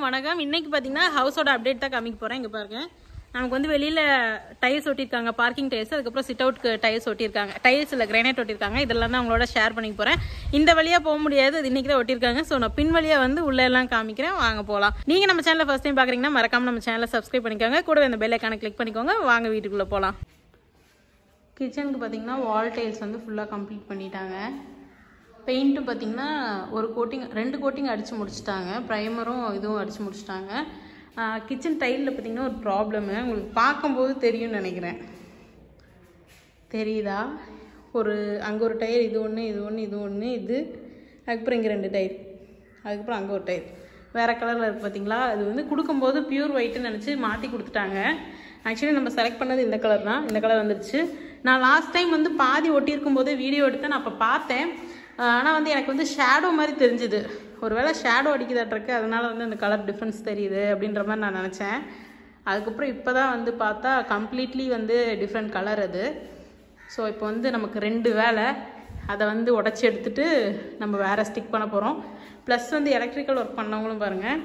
எல்லாருக்கும் வணக்கம் இன்னைக்கு பார்த்தீங்கன்னா ஹவுஸோட அப்டேட் தான் காமிக்க போகிறேன் இங்கே பாருங்க நமக்கு வந்து வெளியில் டைல்ஸ் ஒட்டியிருக்காங்க பார்க்கிங் டைல்ஸ் அதுக்கப்புறம் சிட் அவுட்க்கு டைல்ஸ் ஒட்டியிருக்காங்க டைல்ஸ் இல்லை கிரானைட் ஒட்டியிருக்காங்க இதெல்லாம் தான் அவங்களோட ஷேர் பண்ணிக்க போகிறேன் இந்த வழியாக போக முடியாது இது இன்னைக்கு தான் ஒட்டியிருக்காங்க ஸோ நான் பின் வழியாக வந்து உள்ள எல்லாம் காமிக்கிறேன் வாங்க போகலாம் நீங்கள் நம்ம சேனலை ஃபஸ்ட் டைம் பார்க்குறீங்கன்னா மறக்காம நம்ம சேனலை சப்ஸ்கிரைப் பண்ணிக்கோங்க கூட இந்த பெல் ஐக்கானை கிளிக் பண்ணிக்கோங்க வாங்க வீட்டுக்குள்ளே போகலாம் கிச்சனுக்கு பார்த்தீங்கன்னா வால் டைல்ஸ் வந்து ஃபுல்லாக கம்ப்ளீட் பண்ணிட்டாங்க பெயிண்ட்டு பார்த்தீங்கன்னா ஒரு கோட்டிங் ரெண்டு கோட்டிங் அடித்து முடிச்சிட்டாங்க ப்ரைமரும் இதுவும் அடித்து முடிச்சிட்டாங்க கிச்சன் டைலில் பார்த்தீங்கன்னா ஒரு ப்ராப்ளமு உங்களுக்கு பார்க்கும்போது தெரியும்னு நினைக்கிறேன் தெரியுதா ஒரு அங்கே ஒரு டயர் இது ஒன்று இது ஒன்று இது ஒன்று இது அதுக்கப்புறம் இங்கே ரெண்டு டயர் அதுக்கப்புறம் அங்கே ஒரு டயர் வேறு கலரில் இருக்குது பார்த்தீங்களா அது வந்து கொடுக்கும்போது பியூர் ஒயிட்டுன்னு நினச்சி மாற்றி கொடுத்துட்டாங்க ஆக்சுவலி நம்ம செலக்ட் பண்ணது இந்த கலர் தான் இந்த கலர் வந்துருச்சு நான் லாஸ்ட் டைம் வந்து பாதி ஒட்டியிருக்கும் போது வீடியோ எடுத்து நான் அப்போ பார்த்தேன் ஆனால் வந்து எனக்கு வந்து ஷேடோ மாதிரி தெரிஞ்சுது ஒருவேளை ஷேடோ அடிக்குதாட்டிருக்கு அதனால வந்து அந்த கலர் டிஃப்ரென்ஸ் தெரியுது அப்படின்ற மாதிரி நான் நினச்சேன் அதுக்கப்புறம் இப்போ தான் வந்து பார்த்தா கம்ப்ளீட்லி வந்து டிஃப்ரெண்ட் கலர் அது ஸோ இப்போ வந்து நமக்கு ரெண்டு வேலை அதை வந்து உடச்சி எடுத்துட்டு நம்ம வேறு ஸ்டிக் பண்ண போகிறோம் ப்ளஸ் வந்து எலக்ட்ரிக்கல் ஒர்க் பண்ணவங்களும் பாருங்கள்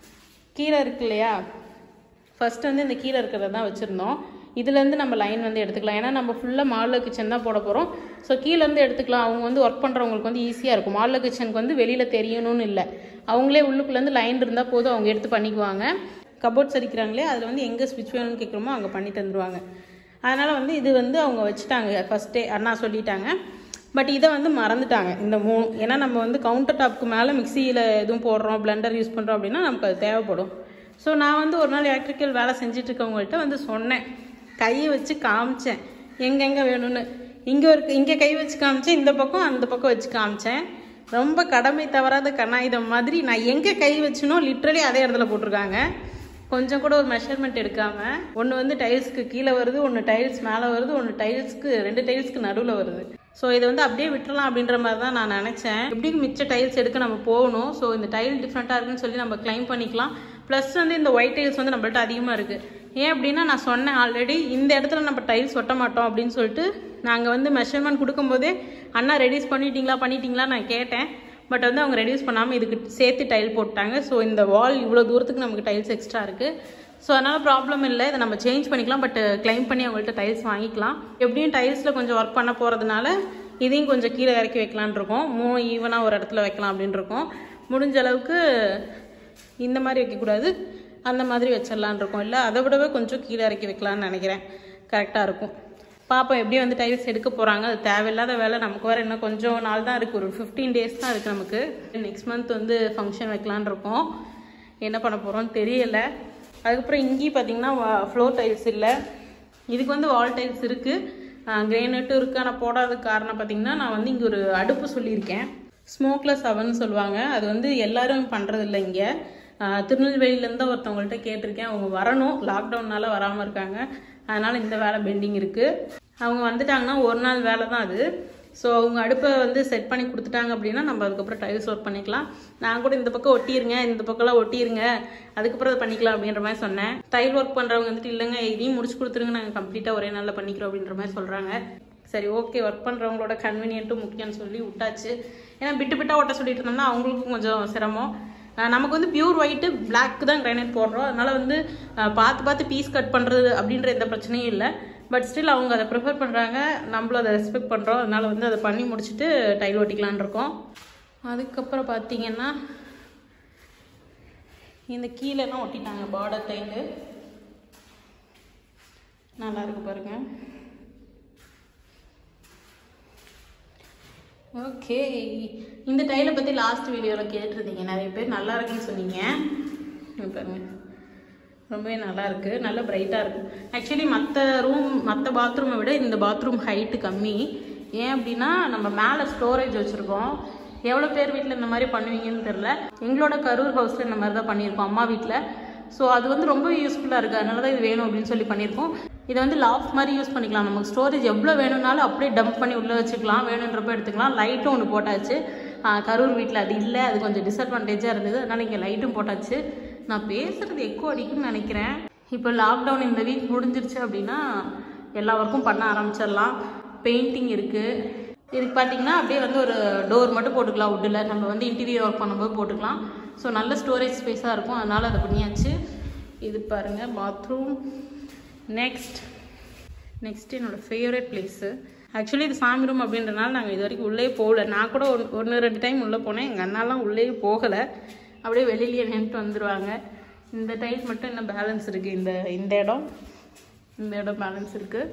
கீழே இருக்கு இல்லையா ஃபஸ்ட்டு வந்து இந்த கீழே இருக்கிறத தான் வச்சுருந்தோம் இதுலேருந்து நம்ம லைன் வந்து எடுத்துக்கலாம் ஏன்னா நம்ம ஃபுல்லாக மாடலர் கிச்சன் தான் போட போகிறோம் ஸோ கீழேருந்து எடுத்துக்கலாம் அவங்க வந்து ஒர்க் பண்ணுறவங்களுக்கு வந்து ஈஸியாக இருக்கும் மாடலர் கிச்சனுக்கு வந்து வெளியில் தெரியணும்னு இல்லை அவங்களே உள்ளுக்குள்ளேருந்து லைன் இருந்தால் போதும் அவங்க எடுத்து பண்ணிக்குவாங்க கபோர்ட்ஸ் அடிக்கிறாங்களே அதில் வந்து எங்கே ஸ்விட்ச் வேணும்னு கேட்குறோமோ அங்கே பண்ணி தந்துடுவாங்க அதனால் வந்து இது வந்து அவங்க வச்சுட்டாங்க ஃபஸ்ட்டே அண்ணா சொல்லிட்டாங்க பட் இதை வந்து மறந்துட்டாங்க இந்த மூணு ஏன்னா நம்ம வந்து கவுண்டர் டாப்க்கு மேலே மிக்சியில் எதுவும் போடுறோம் பிளெண்டர் யூஸ் பண்ணுறோம் அப்படின்னா நமக்கு அது தேவைப்படும் ஸோ நான் வந்து ஒரு நாள் எலக்ட்ரிக்கல் வேலை செஞ்சுட்டு இருக்கவங்கள்ட்ட வந்து சொன்னேன் கையை வச்சு காமிச்சேன் எங்கெங்கே வேணும்னு இங்கே ஒரு இங்கே கை வச்சு காமிச்சேன் இந்த பக்கம் அந்த பக்கம் வச்சு காமிச்சேன் ரொம்ப கடமை தவறாத கண்ணாயுதம் மாதிரி நான் எங்கே கை வச்சுனோ லிட்ரலி அதே இடத்துல போட்டிருக்காங்க கொஞ்சம் கூட ஒரு மெஷர்மெண்ட் எடுக்காம ஒன்று வந்து டைல்ஸ்க்கு கீழே வருது ஒன்று டைல்ஸ் மேலே வருது ஒன்று டைல்ஸ்க்கு ரெண்டு டைல்ஸ்க்கு நடுவில் வருது ஸோ இதை வந்து அப்படியே விட்டுறலாம் அப்படின்ற மாதிரி தான் நான் நினச்சேன் எப்படி மிச்ச டைல்ஸ் எடுக்க நம்ம போகணும் ஸோ இந்த டைல் டிஃப்ரெண்ட்டாக இருக்குன்னு சொல்லி நம்ம கிளைம் பண்ணிக்கலாம் ப்ளஸ் வந்து இந்த ஒயிட் டைல்ஸ் வந்து நம்மள்ட்ட அதிகமாக இருக்குது ஏன் அப்படின்னா நான் சொன்னேன் ஆல்ரெடி இந்த இடத்துல நம்ம டைல்ஸ் ஒட்ட மாட்டோம் அப்படின்னு சொல்லிட்டு நாங்கள் வந்து மெஷர்மெண்ட் கொடுக்கும்போதே அண்ணா ரெடியூஸ் பண்ணிட்டீங்களா பண்ணிட்டீங்களா நான் கேட்டேன் பட் வந்து அவங்க ரெடியூஸ் பண்ணாமல் இதுக்கு சேர்த்து டைல் போட்டாங்க ஸோ இந்த வால் இவ்வளோ தூரத்துக்கு நமக்கு டைல்ஸ் எக்ஸ்ட்ரா இருக்குது ஸோ அதனால் ப்ராப்ளம் இல்லை இதை நம்ம சேஞ்ச் பண்ணிக்கலாம் பட் கிளைம் பண்ணி அவங்கள்ட்ட டைல்ஸ் வாங்கிக்கலாம் எப்படியும் டைல்ஸில் கொஞ்சம் ஒர்க் பண்ண போகிறதுனால இதையும் கொஞ்சம் கீழே இறக்கி வைக்கலான் இருக்கோம் மூணு ஈவனாக ஒரு இடத்துல வைக்கலாம் அப்படின்னு இருக்கோம் முடிஞ்ச அளவுக்கு இந்த மாதிரி வைக்கக்கூடாது அந்த மாதிரி வச்சிடலான் இருக்கோம் இல்லை அதை விடவே கொஞ்சம் கீழே இறக்கி வைக்கலான்னு நினைக்கிறேன் கரெக்டாக இருக்கும் பாப்போம் எப்படி வந்து டைல்ஸ் எடுக்க போகிறாங்க அது தேவையில்லாத வேலை நமக்கு வேறு இன்னும் கொஞ்சம் நாள் தான் இருக்குது ஒரு ஃபிஃப்டீன் டேஸ் தான் இருக்குது நமக்கு நெக்ஸ்ட் மந்த் வந்து ஃபங்க்ஷன் வைக்கலான் இருக்கோம் என்ன பண்ண போகிறோம்னு தெரியல அதுக்கப்புறம் இங்கேயும் பார்த்தீங்கன்னா ஃப்ளோர் டைல்ஸ் இல்லை இதுக்கு வந்து வால் டைல்ஸ் இருக்குது கிரேனைட்டும் இருக்குது ஆனால் போடாத காரணம் பார்த்தீங்கன்னா நான் வந்து இங்கே ஒரு அடுப்பு சொல்லியிருக்கேன் ஸ்மோக்லெஸ் அவன் சொல்லுவாங்க அது வந்து எல்லாரும் பண்ணுறதில்ல இங்கே திருநெல்வேலியிலேருந்து தான் ஒருத்தவங்கள்ட்ட கேட்டிருக்கேன் அவங்க வரணும் லாக்டவுன்னால வராமல் இருக்காங்க அதனால் இந்த வேலை பெண்டிங் இருக்குது அவங்க வந்துட்டாங்கன்னா ஒரு நாள் வேலை தான் அது ஸோ அவங்க அடுப்பை வந்து செட் பண்ணி கொடுத்துட்டாங்க அப்படின்னா நம்ம அதுக்கப்புறம் டைல்ஸ் ஒர்க் பண்ணிக்கலாம் நான் கூட இந்த பக்கம் ஒட்டிருங்க இந்த பக்கம்லாம் ஒட்டிருங்க அதுக்கப்புறம் அதை பண்ணிக்கலாம் அப்படின்ற மாதிரி சொன்னேன் டைல் ஒர்க் பண்ணுறவங்க வந்துட்டு இல்லைங்க இதையும் முடிச்சு கொடுத்துருங்க நாங்கள் கம்ப்ளீட்டாக ஒரே நாளில் பண்ணிக்கிறோம் அப்படின்ற மாதிரி சொல்கிறாங்க சரி ஓகே ஒர்க் பண்ணுறவங்களோட கன்வீனியன்ட்டும் முக்கியம்னு சொல்லி விட்டாச்சு ஏன்னா பிட்டு பிட்டாக ஒட்ட சொல்லிட்டு இருந்தோம்னா அவங்களுக்கும் கொஞ்சம் சிரமம் நமக்கு வந்து பியூர் ஒயிட்டு பிளாக் தான் கிரைனைட் போடுறோம் அதனால் வந்து பார்த்து பார்த்து பீஸ் கட் பண்ணுறது அப்படின்ற எந்த பிரச்சனையும் இல்லை பட் ஸ்டில் அவங்க அதை ப்ரிஃபர் பண்ணுறாங்க நம்மளும் அதை ரெஸ்பெக்ட் பண்ணுறோம் அதனால் வந்து அதை பண்ணி முடிச்சுட்டு டைல் ஒட்டிக்கலான் இருக்கோம் அதுக்கப்புறம் பார்த்தீங்கன்னா இந்த கீழெல்லாம் ஒட்டிட்டாங்க பார்டர் டைலு நல்லா இருக்கு பாருங்க ஓகே இந்த டைலை பற்றி லாஸ்ட் வீடியோவில் கேட்டிருந்தீங்க நிறைய பேர் நல்லா இருக்குன்னு சொன்னீங்க பாருங்க ரொம்பவே நல்லா இருக்குது நல்ல பிரைட்டாக இருக்குது ஆக்சுவலி மற்ற ரூம் மற்ற பாத்ரூமை விட இந்த பாத்ரூம் ஹைட்டு கம்மி ஏன் அப்படின்னா நம்ம மேலே ஸ்டோரேஜ் வச்சுருக்கோம் எவ்வளோ பேர் வீட்டில் இந்த மாதிரி பண்ணுவீங்கன்னு தெரில எங்களோட கரூர் ஹவுஸில் இந்த மாதிரி தான் பண்ணியிருக்கோம் அம்மா வீட்டில் ஸோ அது வந்து ரொம்ப யூஸ்ஃபுல்லாக இருக்குது அதனால தான் இது வேணும் அப்படின்னு சொல்லி பண்ணியிருக்கோம் இதை வந்து லாஃப்ட் மாதிரி யூஸ் பண்ணிக்கலாம் நமக்கு ஸ்டோரேஜ் எவ்வளோ வேணும்னாலும் அப்படியே டம்ப் பண்ணி உள்ளே வச்சுக்கலாம் வேணுன்றப்ப எடுத்துக்கலாம் லைட்டும் ஒன்று போட்டாச்சு கரூர் வீட்டில் அது இல்லை அது கொஞ்சம் டிஸ்அட்வான்டேஜாக இருந்தது அதனால் இங்கே லைட்டும் போட்டாச்சு நான் பேசுகிறது எக்கோ அடிக்கும்னு நினைக்கிறேன் இப்போ லாக்டவுன் இந்த வீக் முடிஞ்சிருச்சு அப்படின்னா எல்லா ஒர்க்கும் பண்ண ஆரம்பிச்சிடலாம் பெயிண்டிங் இருக்குது இதுக்கு பார்த்தீங்கன்னா அப்படியே வந்து ஒரு டோர் மட்டும் போட்டுக்கலாம் உட்டில் நம்ம வந்து இன்டீரியர் ஒர்க் பண்ணும்போது போட்டுக்கலாம் ஸோ நல்ல ஸ்டோரேஜ் ஸ்பேஸாக இருக்கும் அதனால் அதை பண்ணியாச்சு இது பாருங்கள் பாத்ரூம் நெக்ஸ்ட் நெக்ஸ்ட் என்னோட ஃபேவரட் பிளேஸு ஆக்சுவலி இது சாமி ரூம் அப்படின்றனால நாங்கள் இது வரைக்கும் உள்ளே போகல நான் கூட ஒன்று ஒன்று ரெண்டு டைம் உள்ளே போனேன் எங்கள் அண்ணாலாம் உள்ளே போகலை அப்படியே வெளியிலேயே நின்றுட்டு வந்துடுவாங்க இந்த டைல் மட்டும் இன்னும் பேலன்ஸ் இருக்குது இந்த இந்த இடம் இந்த இடம் பேலன்ஸ் இருக்குது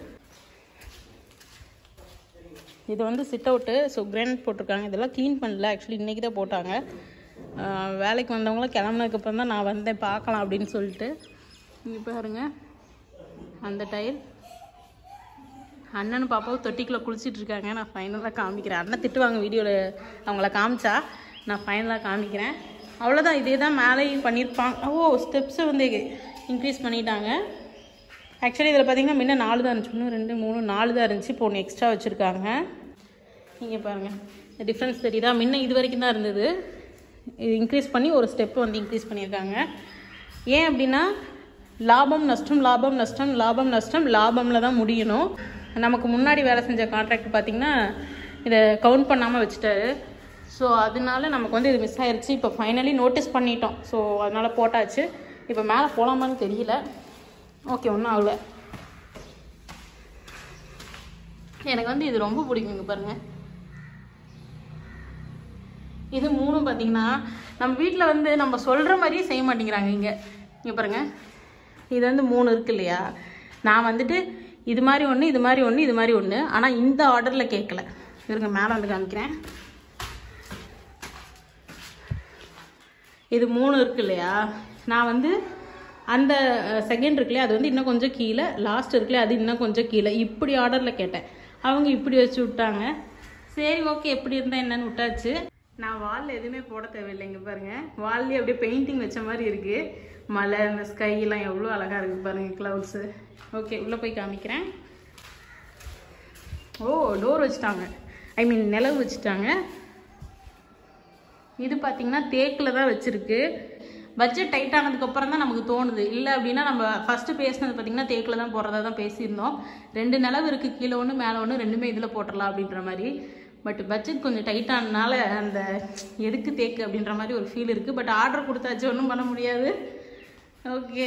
இது வந்து சிட் அவுட்டு ஸோ கிரானைட் போட்டிருக்காங்க இதெல்லாம் க்ளீன் பண்ணல ஆக்சுவலி இன்றைக்கி தான் போட்டாங்க ஆஹ் வேலைக்கு வந்தவங்களாம் கிளம்புனதுக்கப்புறம் தான் நான் வந்தேன் பார்க்கலாம் அப்படின்னு சொல்லிட்டு இங்கே பாருங்க அந்த டைல் அண்ணனும் பாப்பாவும் தொட்டிக்குள்ளே குளிச்சிட்டு இருக்காங்க நான் ஃபைனலாக காமிக்கிறேன் அண்ணன் திட்டுவாங்க வீடியோவில் அவங்கள காமிச்சா நான் ஃபைனலாக காமிக்கிறேன் அவ்வளோதான் இதே தான் மேலேயும் பண்ணியிருப்பாங்க ஓ ஸ்டெப்ஸை வந்து இன்க்ரீஸ் பண்ணிட்டாங்க ஆக்சுவலி இதில் பார்த்தீங்கன்னா முன்ன நாலு தான் இருந்துச்சு இன்னும் ரெண்டு மூணு நாலு தான் இருந்துச்சு இப்போ ஒன்று எக்ஸ்ட்ரா வச்சுருக்காங்க இங்கே பாருங்கள் இந்த டிஃப்ரென்ஸ் தெரியுதா முன்ன இது வரைக்கும் தான் இருந்தது இது இன்க்ரீஸ் பண்ணி ஒரு ஸ்டெப் வந்து இன்க்ரீஸ் பண்ணியிருக்காங்க ஏன் அப்படின்னா லாபம் நஷ்டம் லாபம் நஷ்டம் லாபம் நஷ்டம் லாபமில் தான் முடியணும் நமக்கு முன்னாடி வேலை செஞ்ச கான்ட்ராக்ட் பார்த்திங்கன்னா இதை கவுண்ட் பண்ணாமல் வச்சுட்டாரு ஸோ அதனால நமக்கு வந்து இது மிஸ் ஆயிருச்சு இப்போ ஃபைனலி நோட்டீஸ் பண்ணிட்டோம் ஸோ அதனால் போட்டாச்சு இப்போ மேலே போகலாமான்னு தெரியல ஓகே ஒன்றும் ஆகல எனக்கு வந்து இது ரொம்ப பிடிக்கும் இங்கே பாருங்கள் இது மூணும் பார்த்தீங்கன்னா நம்ம வீட்டில் வந்து நம்ம சொல்கிற மாதிரியே செய்ய மாட்டேங்கிறாங்க இங்கே இங்கே பாருங்கள் இது வந்து மூணு இருக்கு இல்லையா நான் வந்துட்டு இது மாதிரி ஒன்று இது மாதிரி ஒன்று இது மாதிரி ஒன்று ஆனால் இந்த ஆர்டரில் கேட்கல இருங்க மேலே வந்து காமிக்கிறேன் இது மூணு இருக்கு இல்லையா நான் வந்து அந்த செகண்ட் இருக்குல்லையா அது வந்து இன்னும் கொஞ்சம் கீழே லாஸ்ட் இருக்குல்லையா அது இன்னும் கொஞ்சம் கீழே இப்படி ஆர்டரில் கேட்டேன் அவங்க இப்படி வச்சு விட்டாங்க சரி ஓகே எப்படி இருந்தால் என்னன்னு விட்டாச்சு நான் வாலில் எதுவுமே போட தேவையில்லைங்க பாருங்க வால்லேயே அப்படியே பெயிண்டிங் வச்ச மாதிரி இருக்கு மலை இந்த ஸ்கை எல்லாம் எவ்வளோ அழகா இருக்கு பாருங்க கிளவுட்ஸு ஓகே உள்ளே போய் காமிக்கிறேன் ஓ டோர் வச்சுட்டாங்க ஐ மீன் நிலவு வச்சுட்டாங்க இது பார்த்தீங்கன்னா தேக்கில் தான் வச்சிருக்கு பட்ஜெட் டைட் ஆனதுக்கப்புறம் தான் நமக்கு தோணுது இல்லை அப்படின்னா நம்ம ஃபஸ்ட்டு பேசினது பார்த்தீங்கன்னா தேக்கில் தான் போடுறதா தான் பேசியிருந்தோம் ரெண்டு நிலவு இருக்குது கீழே ஒன்று மேலே ஒன்று ரெண்டுமே இதில் போட்டுடலாம் அப்படின்ற மாதிரி பட் பட்ஜெட் கொஞ்சம் டைட் ஆனதுனால அந்த எதுக்கு தேக்கு அப்படின்ற மாதிரி ஒரு ஃபீல் இருக்குது பட் ஆர்டர் கொடுத்தாச்சு ஒன்றும் பண்ண முடியாது ஓகே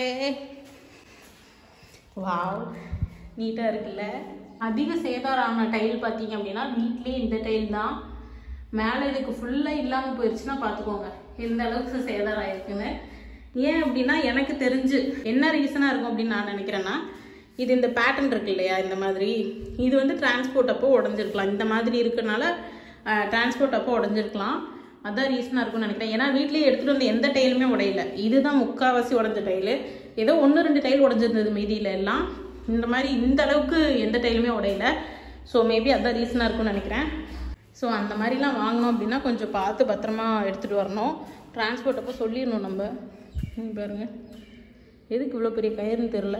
வாவ் நீட்டாக இருக்குல்ல அதிக சேதாரம் ஆன டைல் பார்த்தீங்க அப்படின்னா வீட்லேயே இந்த டைல் தான் மேலே இதுக்கு ஃபுல்லாக இல்லாமல் போயிடுச்சுன்னா பார்த்துக்கோங்க எந்த அளவுக்கு சேதாரம் ஆயிருக்குன்னு ஏன் அப்படின்னா எனக்கு தெரிஞ்சு என்ன ரீசனாக இருக்கும் அப்படின்னு நான் நினைக்கிறேன்னா இது இந்த பேட்டர்ன் இருக்கு இல்லையா இந்த மாதிரி இது வந்து டிரான்ஸ்போர்ட் அப்போ உடஞ்சிருக்கலாம் இந்த மாதிரி இருக்கனால டிரான்ஸ்போர்ட் அப்போ உடஞ்சிருக்கலாம் அதான் ரீசனாக இருக்கும்னு நினைக்கிறேன் ஏன்னா வீட்லேயே எடுத்துகிட்டு வந்து எந்த டைலுமே உடையல இதுதான் முக்கால்வாசி உடஞ்ச டைலு ஏதோ ஒன்று ரெண்டு டைல் உடஞ்சிருந்தது மீதியில எல்லாம் இந்த மாதிரி இந்த அளவுக்கு எந்த டைலுமே உடையல ஸோ மேபி அதான் ரீசனாக இருக்கும்னு நினைக்கிறேன் ஸோ அந்த மாதிரிலாம் வாங்கினோம் அப்படின்னா கொஞ்சம் பார்த்து பத்திரமா எடுத்துகிட்டு வரணும் டிரான்ஸ்போர்ட் அப்போ சொல்லிடணும் நம்ம இங்க பாருங்க எதுக்கு இவ்வளோ பெரிய கயிறுன்னு தெரில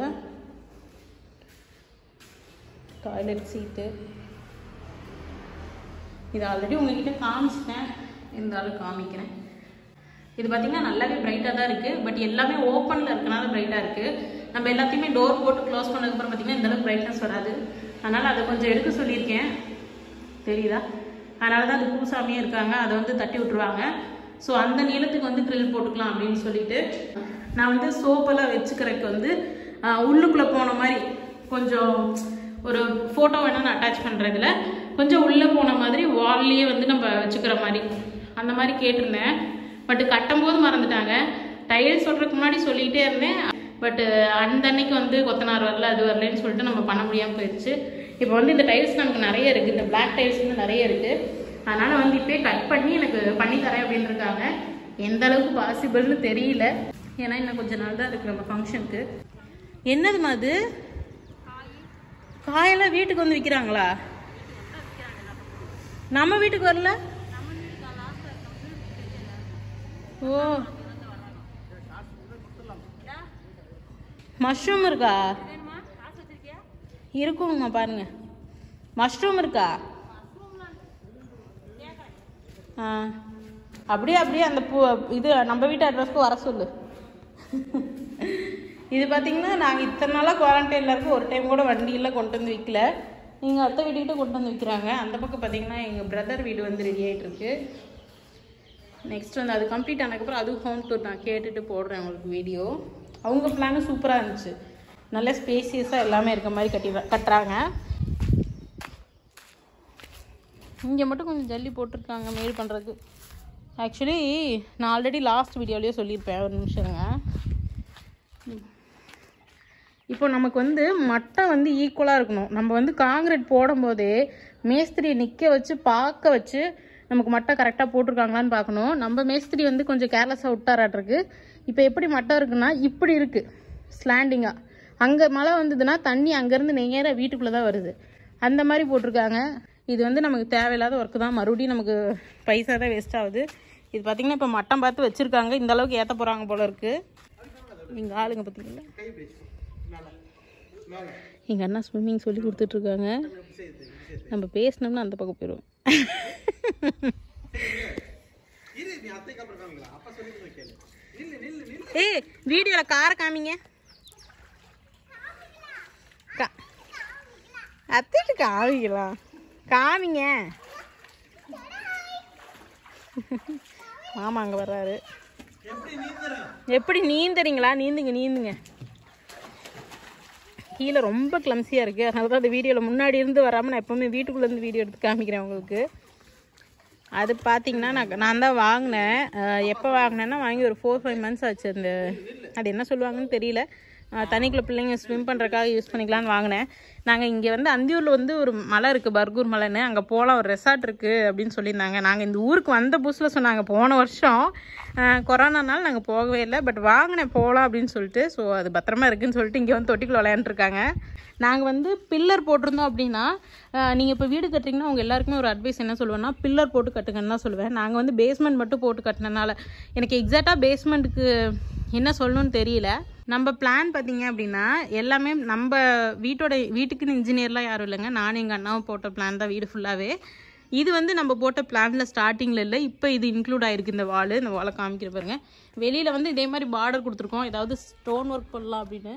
டாய்லெட் சீட்டு இது ஆல்ரெடி உங்ககிட்ட காமிச்சிட்டேன் இருந்தாலும் காமிக்கிறேன் இது பார்த்தீங்கன்னா நல்லாவே பிரைட்டாக தான் இருக்குது பட் எல்லாமே ஓப்பனில் இருக்கனால பிரைட்டாக இருக்குது நம்ம எல்லாத்தையுமே டோர் போட்டு க்ளோஸ் பண்ணதுக்கப்புறம் பார்த்தீங்கன்னா இந்த அளவுக்கு பிரைட்னஸ் வராது அதனால் அதை கொஞ்சம் எடுக்க சொல்லியிருக்கேன் தெரியுதா அதனால தான் அது பூசாமியே இருக்காங்க அதை வந்து தட்டி விட்டுருவாங்க ஸோ அந்த நீளத்துக்கு வந்து ட்ரில் போட்டுக்கலாம் அப்படின்னு சொல்லிட்டு நான் வந்து சோப்பெல்லாம் வச்சுக்கிறதுக்கு வந்து ஆஹ், உள்ளுக்குள்ளே போன மாதிரி கொஞ்சம் ஒரு ஃபோட்டோ வேணால் நான் அட்டாச் பண்ணுறதுல கொஞ்சம் உள்ளே போன மாதிரி வால்லையே வந்து நம்ம வச்சுக்கிற மாதிரி அந்த மாதிரி கேட்டிருந்தேன் பட் கட்டும்போது மறந்துட்டாங்க டைல் சொல்கிறதுக்கு முன்னாடி சொல்லிகிட்டே இருந்தேன் பட்டு அந்த அன்னைக்கு வந்து கொத்தனார் வரல அது வரலன்னு சொல்லிட்டு நம்ம பண்ண முடியாமல் போயிடுச்சு இப்போ வந்து இந்த டைல்ஸ் நமக்கு நிறைய இருக்குது இந்த பிளாக் டைல்ஸ் வந்து நிறைய இருக்குது அதனால் வந்து இப்போயே கட் பண்ணி எனக்கு பண்ணி தரேன் அப்படின்னு இருக்காங்க எந்த அளவுக்கு பாசிபிள்னு தெரியல ஏன்னா இன்னும் கொஞ்ச நாள் தான் இருக்குது நம்ம ஃபங்க்ஷனுக்கு என்னதுமா அது காயெல்லாம் வீட்டுக்கு வந்து விற்கிறாங்களா நம்ம வீட்டுக்கு வரல ஓ மஷ்ரூம் இருக்கா இருக்குங்கம்மா பாருங்க மஷ்ரூம் இருக்கா ஆ அப்படியே அப்படியே அந்த பூ இது நம்ம வீட்டு அட்ரஸ்க்கு வர சொல்லு இது பார்த்தீங்கன்னா நாங்கள் இத்தனை நாளாக குவாரண்டைனில் இருக்க ஒரு டைம் கூட வண்டியில் கொண்டு வந்து விற்கல எங்கள் அத்தை வீட்டுக்கிட்ட கொண்டு வந்து விற்கிறாங்க அந்த பக்கம் பார்த்தீங்கன்னா எங்கள் பிரதர் வீடு வந்து ரெடி ஆகிட்டு இருக்கு நெக்ஸ்ட் வந்து அது கம்ப்ளீட் ஆனதுக்கப்புறம் அது ஹோம் டூர் நான் கேட்டுட்டு போடுறேன் உங்களுக்கு வீடியோ அவங்க பிளானும் சூப்பராக இருந்துச்சு நல்ல ஸ்பேசியஸாக எல்லாமே இருக்க மாதிரி கட்டி கட்டுறாங்க இங்கே மட்டும் கொஞ்சம் ஜல்லி போட்டிருக்காங்க மேடு பண்ணுறதுக்கு ஆக்சுவலி நான் ஆல்ரெடி லாஸ்ட் வீடியோலேயே சொல்லியிருப்பேன் ஒரு நிமிஷங்க இப்போ நமக்கு வந்து மட்டை வந்து ஈக்குவலாக இருக்கணும் நம்ம வந்து காங்கிரீட் போடும்போதே மேஸ்திரியை நிற்க வச்சு பார்க்க வச்சு நமக்கு மட்டை கரெக்டாக போட்டிருக்காங்களான்னு பார்க்கணும் நம்ம மேஸ்திரி வந்து கொஞ்சம் கேர்லெஸ்ஸாக விட்டாராட்டிருக்கு இப்போ எப்படி மட்டை இருக்குன்னா இப்படி இருக்குது ஸ்லாண்டிங்காக அங்கே மழை வந்ததுன்னா தண்ணி அங்கேருந்து நேராக வீட்டுக்குள்ளே தான் வருது அந்த மாதிரி போட்டிருக்காங்க இது வந்து நமக்கு தேவையில்லாத ஒர்க்கு தான் மறுபடியும் நமக்கு பைசா தான் வேஸ்ட் ஆகுது இது பார்த்திங்கன்னா இப்போ மட்டம் பார்த்து வச்சுருக்காங்க இந்த அளவுக்கு ஏற்ற போகிறாங்க போல இருக்குது எங்கள் ஆளுங்க பார்த்தீங்களா எங்கள் அண்ணா ஸ்விம்மிங் சொல்லி கொடுத்துட்ருக்காங்க நம்ம பேசினோம்னா அந்த பக்கம் போயிடுவோம் ஏய் வீடியோவில் காரை காமிங்க கா அத்திட்டு காமிக்கலாம் காமிங்க மாமா அங்கே வர்றாரு எப்படி நீந்துறீங்களா நீந்துங்க நீந்துங்க கீழே ரொம்ப கிளம்சியாக இருக்குது அதனால தான் அந்த வீடியோவில் முன்னாடி இருந்து வராமல் நான் எப்போவுமே வீட்டுக்குள்ளே இருந்து வீடியோ எடுத்து காமிக்கிறேன் உங்களுக்கு அது பார்த்தீங்கன்னா நான் நான் தான் வாங்கினேன் அஹ் எப்போ வாங்கினேன்னா வாங்கி ஒரு ஃபோர் ஃபைவ் மந்த்ஸ் ஆச்சு அந்த அது என்ன சொல்லுவாங்கன்னு தெரியல அஹ் தண்ணிக்குள்ளே பிள்ளைங்க ஸ்விம் பண்ணுறக்காக யூஸ் பண்ணிக்கலாம்னு வாங்கினேன் நாங்கள் இங்கே வந்து அந்தியூரில் வந்து ஒரு மலை இருக்குது பர்கூர் மலைன்னு அங்கே போகலாம் ஒரு ரெசார்ட் இருக்குது அப்படின்னு சொல்லியிருந்தாங்க நாங்கள் இந்த ஊருக்கு வந்த புதுசில் சொன்னாங்க போன வருஷம் அஹ் கொரோனானால நாங்கள் போகவே இல்லை பட் வாங்கினேன் போகலாம் அப்படின்னு சொல்லிட்டு ஸோ அது பத்திரமா இருக்குன்னு சொல்லிட்டு இங்கே வந்து தொட்டிக்குள்ள விளையாண்டுருக்காங்க நாங்கள் வந்து பில்லர் போட்டிருந்தோம் அப்படின்னா நீங்கள் இப்போ வீடு கட்டுறீங்கன்னா அவங்க எல்லாருக்குமே ஒரு அட்வைஸ் என்ன சொல்லுவேன்னா பில்லர் போட்டு கட்டுங்கன்னு தான் சொல்லுவேன் நாங்கள் வந்து பேஸ்மெண்ட் மட்டும் போட்டு கட்டினனால எனக்கு எக்ஸாக்டாக பேஸ்மெண்ட்டுக்கு என்ன சொல்லணும்னு தெரியல நம்ம பிளான் பார்த்தீங்க அப்படின்னா எல்லாமே நம்ம வீட்டோட வீட்டுக்குன்னு இன்ஜினியர்லாம் யாரும் இல்லைங்க நானும் எங்கள் அண்ணாவும் போட்ட பிளான் தான் வீடு ஃபுல்லாகவே இது வந்து நம்ம போட்ட பிளானில் ஸ்டார்டிங்கில் இல்லை இப்போ இது இன்க்ளூட் ஆயிருக்கு இந்த வால் இந்த வாழை காமிக்கிற பாருங்க வெளியில் வந்து இதே மாதிரி பார்டர் கொடுத்துருக்கோம் ஏதாவது ஸ்டோன் ஒர்க் பண்ணலாம் அப்படின்னு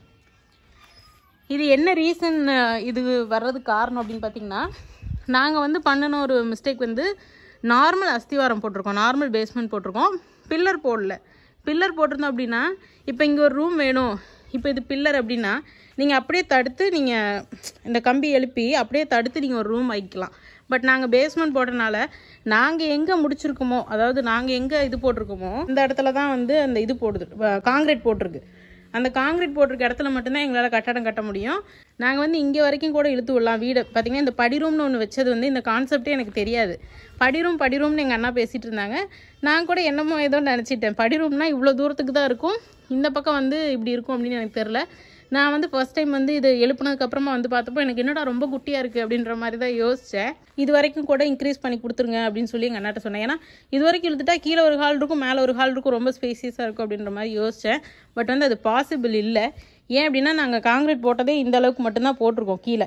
இது என்ன ரீசன் இது வர்றதுக்கு காரணம் அப்படின்னு பார்த்தீங்கன்னா நாங்கள் வந்து பண்ணின ஒரு மிஸ்டேக் வந்து நார்மல் அஸ்திவாரம் போட்டிருக்கோம் நார்மல் பேஸ்மெண்ட் போட்டிருக்கோம் பில்லர் போடல பில்லர் போட்டிருந்தோம் அப்படின்னா இப்போ இங்கே ஒரு ரூம் வேணும் இப்போ இது பில்லர் அப்படின்னா நீங்கள் அப்படியே தடுத்து நீங்கள் இந்த கம்பி எழுப்பி அப்படியே தடுத்து நீங்கள் ஒரு ரூம் வைக்கலாம் பட் நாங்கள் பேஸ்மெண்ட் போட்டனால நாங்கள் எங்கே முடிச்சிருக்கோமோ அதாவது நாங்கள் எங்கே இது போட்டிருக்கோமோ இந்த இடத்துல தான் வந்து அந்த இது போடுது காங்கிரீட் போட்டிருக்கு அந்த காங்கிரீட் போட்டிருக்க இடத்துல மட்டும்தான் எங்களால் கட்டடம் கட்ட முடியும் நாங்கள் வந்து இங்கே வரைக்கும் கூட இழுத்து விடலாம் வீடு பார்த்தீங்கன்னா இந்த படிரூம்னு ஒன்று வச்சது வந்து இந்த கான்செப்டே எனக்கு தெரியாது படிரூம் படிரூம்னு எங்கள் அண்ணா பேசிகிட்டு இருந்தாங்க நான் கூட என்னமோ ஏதோ நினச்சிட்டேன் படிரூம்னா இவ்வளோ தூரத்துக்கு தான் இருக்கும் இந்த பக்கம் வந்து இப்படி இருக்கும் அப்படின்னு எனக்கு தெரில நான் வந்து ஃபர்ஸ்ட் டைம் வந்து இது எழுப்புனதுக்கு அப்புறமா வந்து பார்த்தப்போ எனக்கு என்னடா ரொம்ப குட்டியாக இருக்குது அப்படின்ற மாதிரி தான் யோசித்தேன் இது வரைக்கும் கூட இன்க்ரீஸ் பண்ணி கொடுத்துருங்க அப்படின்னு சொல்லி எங்கள் அண்ணாட்ட சொன்னேன் ஏன்னா இது வரைக்கும் இழுத்துட்டா கீழே ஒரு ஹால் இருக்கும் மேலே ஒரு ஹால் இருக்கும் ரொம்ப ஸ்பேசியஸாக இருக்கும் அப்படின்ற மாதிரி யோசித்தேன் பட் வந்து அது பாசிபிள் இல்லை ஏன் அப்படின்னா நாங்கள் காங்கிரீட் போட்டதே இந்த அளவுக்கு மட்டும்தான் போட்டிருக்கோம் கீழே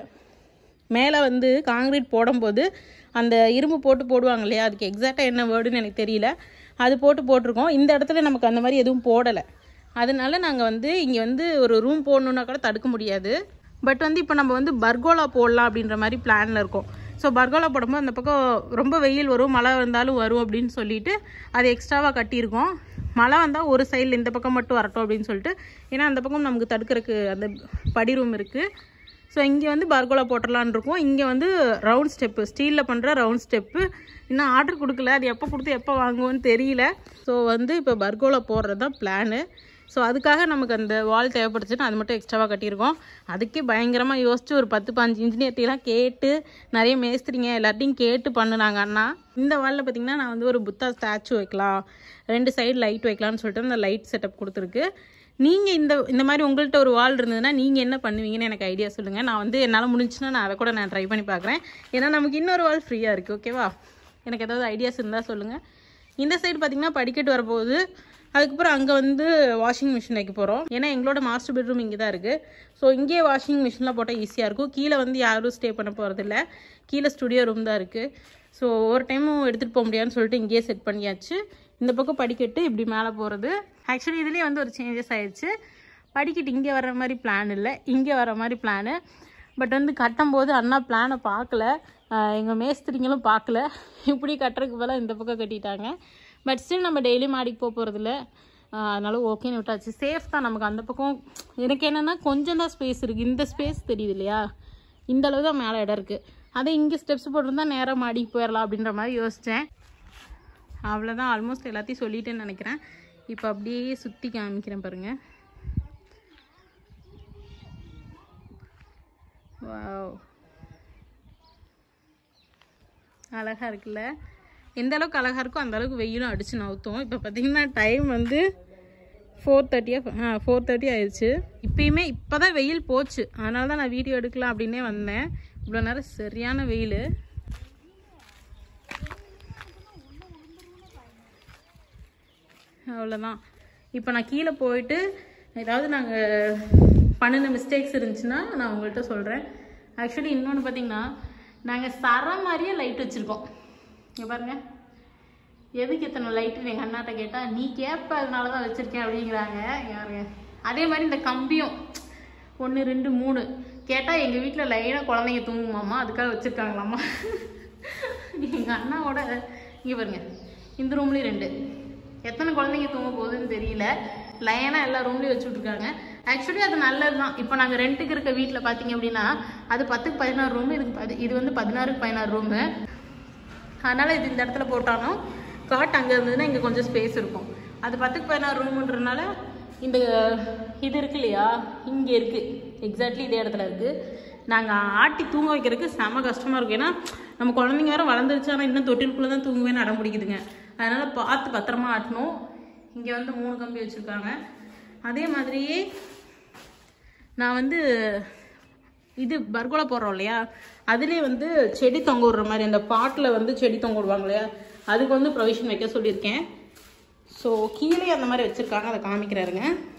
மேலே வந்து காங்கிரீட் போடும்போது அந்த இரும்பு போட்டு போடுவாங்க இல்லையா அதுக்கு எக்ஸாக்டாக என்ன வேர்டுன்னு எனக்கு தெரியல அது போட்டு போட்டிருக்கோம் இந்த இடத்துல நமக்கு அந்த மாதிரி எதுவும் போடலை அதனால நாங்கள் வந்து இங்கே வந்து ஒரு ரூம் போடணுன்னா கூட தடுக்க முடியாது பட் வந்து இப்போ நம்ம வந்து பர்கோலா போடலாம் அப்படின்ற மாதிரி பிளானில் இருக்கோம் ஸோ பர்கோலா போடும்போது அந்த பக்கம் ரொம்ப வெயில் வரும் மழை வந்தாலும் வரும் அப்படின்னு சொல்லிட்டு அது எக்ஸ்ட்ராவாக கட்டியிருக்கோம் மழை வந்தால் ஒரு சைடில் இந்த பக்கம் மட்டும் வரட்டும் அப்படின்னு சொல்லிட்டு ஏன்னா அந்த பக்கம் நமக்கு தடுக்கிறதுக்கு அந்த படி ரூம் இருக்குது ஸோ இங்கே வந்து பர்கோலா போட்டுடலான்னு இருக்கோம் இங்கே வந்து ரவுண்ட் ஸ்டெப்பு ஸ்டீலில் பண்ணுற ரவுண்ட் ஸ்டெப்பு இன்னும் ஆர்டர் கொடுக்கல அது எப்போ கொடுத்து எப்போ வாங்குவோன்னு தெரியல ஸோ வந்து இப்போ பர்கோலா போடுறது தான் பிளானு ஸோ அதுக்காக நமக்கு அந்த வால் தேவைப்படுச்சுன்னு அது மட்டும் எக்ஸ்ட்ராவாக கட்டியிருக்கோம் அதுக்கே பயங்கரமாக யோசிச்சு ஒரு பத்து பாஞ்சு இன்ஜினியர்ட்டையெல்லாம் கேட்டு நிறைய மேஸ்திரிங்க எல்லார்ட்டையும் கேட்டு பண்ணுனாங்க அண்ணா இந்த வாலில் பார்த்தீங்கன்னா நான் வந்து ஒரு புத்தா ஸ்டாச்சு வைக்கலாம் ரெண்டு சைடு லைட் வைக்கலாம்னு சொல்லிட்டு அந்த லைட் செட்டப் கொடுத்துருக்கு நீங்கள் இந்த இந்த மாதிரி உங்கள்கிட்ட ஒரு வால் இருந்ததுன்னா நீங்கள் என்ன பண்ணுவீங்கன்னு எனக்கு ஐடியா சொல்லுங்கள் நான் வந்து என்னால் முடிஞ்சுன்னா நான் அதை கூட நான் ட்ரை பண்ணி பார்க்குறேன் ஏன்னா நமக்கு இன்னொரு வால் ஃப்ரீயாக இருக்குது ஓகேவா எனக்கு ஏதாவது ஐடியாஸ் இருந்தால் சொல்லுங்கள் இந்த சைடு பார்த்தீங்கன்னா படிக்கட்டு வரப்போகுது அதுக்கப்புறம் அங்கே வந்து வாஷிங் மிஷின் வைக்க போகிறோம் ஏன்னா எங்களோட மாஸ்டர் பெட்ரூம் இங்கே தான் இருக்குது ஸோ இங்கேயே வாஷிங் மிஷின்லாம் போட்டால் ஈஸியாக இருக்கும் கீழே வந்து யாரும் ஸ்டே பண்ண போகிறதில்ல கீழே ஸ்டுடியோ ரூம் தான் இருக்குது ஸோ ஒவ்வொரு டைமும் எடுத்துகிட்டு போக முடியாதுன்னு சொல்லிட்டு இங்கேயே செட் பண்ணியாச்சு இந்த பக்கம் படிக்கட்டு இப்படி மேலே போகிறது ஆக்சுவலி இதுலேயே வந்து ஒரு சேஞ்சஸ் ஆயிடுச்சு படிக்கட்டு இங்கே வர்ற மாதிரி பிளான் இல்லை இங்கே வர மாதிரி பிளானு பட் வந்து கட்டும்போது அண்ணா பிளானை பார்க்கல எங்கள் மேஸ்திரிங்களும் பார்க்கல இப்படி கட்டுறதுக்கு பதிலாக இந்த பக்கம் கட்டிட்டாங்க பட் ஸ்டில் நம்ம டெய்லி மாடிக்கு போக போகிறதில்ல அதனால ஓகேன்னு விட்டாச்சு சேஃப் தான் நமக்கு அந்த பக்கம் எனக்கு என்னென்னா கொஞ்சம் தான் ஸ்பேஸ் இருக்குது இந்த ஸ்பேஸ் தெரியுது இல்லையா இந்த அளவு தான் மேலே இடம் இருக்குது அதே இங்கே ஸ்டெப்ஸ் போட்டிருந்தா நேராக மாடிக்கு போயிடலாம் அப்படின்ற மாதிரி யோசித்தேன் அவ்வளோதான் ஆல்மோஸ்ட் எல்லாத்தையும் சொல்லிட்டேன்னு நினைக்கிறேன் இப்போ அப்படியே சுற்றி காமிக்கிறேன் பாருங்கள் வாவ் அழகாக இருக்குல்ல எந்த அளவுக்கு அழகாக இருக்கோ அந்த அளவுக்கு வெயிலும் அடிச்சு நவுத்தும் இப்போ பார்த்தீங்கன்னா டைம் வந்து ஃபோர் தேர்ட்டியாக ஆ ஃபோர் தேர்ட்டி ஆயிடுச்சு இப்பயுமே இப்போ தான் வெயில் போச்சு அதனால தான் நான் வீடியோ எடுக்கலாம் அப்படின்னே வந்தேன் இவ்வளோ நேரம் சரியான வெயில் அவ்வளோதான் இப்போ நான் கீழே போயிட்டு ஏதாவது நாங்கள் பண்ணின மிஸ்டேக்ஸ் இருந்துச்சுன்னா நான் உங்கள்கிட்ட சொல்கிறேன் ஆக்சுவலி இன்னொன்று பார்த்தீங்கன்னா நாங்கள் சர மாதிரியே லைட் வச்சுருக்கோம் இங்கே பாருங்கள் எதுக்கு இத்தனை லைட்டுன்னு எங்கள் அண்ணாட்ட கேட்டால் நீ கேட்ப அதனால தான் வச்சுருக்கேன் அப்படிங்கிறாங்க யாருங்க அதே மாதிரி இந்த கம்பியும் ஒன்று ரெண்டு மூணு கேட்டால் எங்கள் வீட்டில் லைனாக குழந்தைங்க தூங்குமாம்மா அதுக்காக வச்சுருக்காங்களாம்மா எங்கள் அண்ணாவோட இங்கே பாருங்க இந்த ரூம்லேயும் ரெண்டு எத்தனை குழந்தைங்க தூங்க போகுதுன்னு தெரியல லைனாக எல்லா ரூம்லேயும் வச்சு விட்ருக்காங்க ஆக்சுவலி அது நல்லது தான் இப்போ நாங்கள் ரெண்ட்டுக்கு இருக்க வீட்டில் பார்த்தீங்க அப்படின்னா அது பத்துக்கு பதினாறு ரூமு இதுக்கு பதி இது வந்து பதினாறுக்கு பதினாறு ரூமு அதனால் இது இந்த இடத்துல போட்டாலும் காட் அங்கே இருந்ததுன்னா இங்கே கொஞ்சம் ஸ்பேஸ் இருக்கும் அது பத்துக்கு பதினாறு ரூமுன்றனால இந்த இது இருக்கு இல்லையா இங்கே இருக்குது எக்ஸாக்ட்லி இதே இடத்துல இருக்குது நாங்கள் ஆட்டி தூங்க வைக்கிறதுக்கு செம கஷ்டமாக இருக்கும் ஏன்னா நம்ம குழந்தைங்க வேறு வளர்ந்துருச்சு ஆனால் இன்னும் தொட்டிலுக்குள்ளே தான் தூங்குவேன்னு அடம் பிடிக்குதுங்க அதனால் பார்த்து பத்திரமா ஆட்டணும் இங்கே வந்து மூணு கம்பி வச்சுருக்காங்க அதே மாதிரியே நான் வந்து இது பர்கோலா போடுறோம் இல்லையா அதுலேயே வந்து செடி தொங்க விடுற மாதிரி அந்த பாட்டில் வந்து செடி தொங்க விடுவாங்க இல்லையா அதுக்கு வந்து ப்ரொவிஷன் வைக்க சொல்லியிருக்கேன் ஸோ கீழே அந்த மாதிரி வச்சுருக்காங்க அதை காமிக்கிறாருங்க